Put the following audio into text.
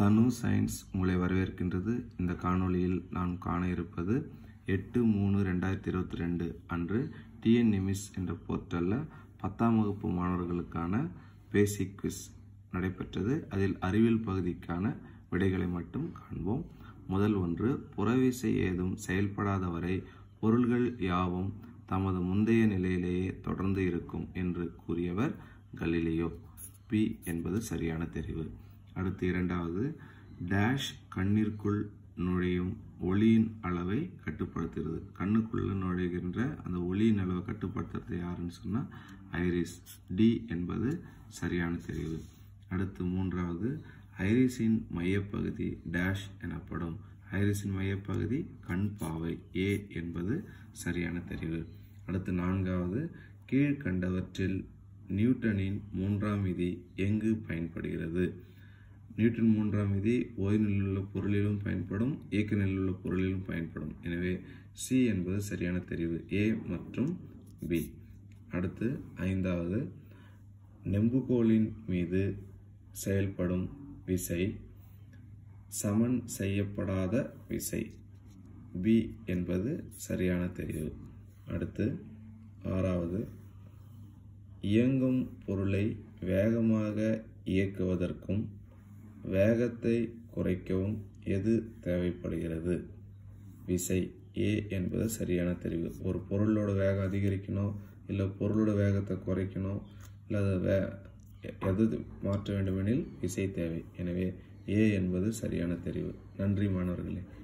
தனு சயின்ஸ் உங்களை வரவேற்கின்றது இந்த காணொளியில் நாம் காண இருப்பது எட்டு மூணு ரெண்டாயிரத்தி இருபத்தி ரெண்டு அன்று டிஎன் நிமிஸ் என்ற போர்ட்டலில் பத்தாம் வகுப்பு மாணவர்களுக்கான பேசிக் குவிஸ் நடைபெற்றது அதில் அறிவியல் பகுதிக்கான விடைகளை மட்டும் காண்போம் முதல் ஒன்று புறவிசை ஏதும் செயல்படாத வரை பொருள்கள் யாவும் தமது முந்தைய நிலையிலேயே தொடர்ந்து இருக்கும் என்று கூறியவர் கலீலியோ பி என்பது சரியான தெரிவு அடுத்து இரண்டாவது டேஷ் கண்ணிற்குள் நுழையும் ஒளியின் அளவை கட்டுப்படுத்துகிறது கண்ணுக்குள்ள நுழைகின்ற அந்த ஒளியின் அளவை கட்டுப்படுத்துறது யாருன்னு சொன்னால் ஐரிஸ் டி என்பது சரியான தெரிவு அடுத்து மூன்றாவது ஐரிஸின் மையப்பகுதி டேஷ் எனப்படும் ஐரிஸின் மையப்பகுதி கண் பாவை ஏ என்பது சரியான தெரிவு அடுத்து நான்காவது கீழ்கண்டவற்றில் நியூட்டனின் மூன்றாம் விதி எங்கு பயன்படுகிறது நியூட்டன் மூன்றாம் விதி ஓய்நிலையில் உள்ள பொருளிலும் பயன்படும் இயக்க நிலையில் உள்ள பொருளிலும் பயன்படும் எனவே சி என்பது சரியான தெரிவு ஏ மற்றும் பி அடுத்து ஐந்தாவது நெம்புகோலின் மீது செயல்படும் விசை சமன் செய்யப்படாத விசை பி என்பது சரியான தெரிவு அடுத்து ஆறாவது இயங்கும் பொருளை வேகமாக இயக்குவதற்கும் வேகத்தை குறைக்கவும் எது தேவைப்படுகிறது விசை ஏ என்பது சரியான தெரிவு ஒரு பொருளோட வேகம் அதிகரிக்கணும் இல்லை பொருளோட வேகத்தை குறைக்கணும் இல்லை அதை வே எது மாற்ற வேண்டுமெனில் விசை தேவை எனவே ஏ என்பது சரியான தெரிவு நன்றி மாணவர்களே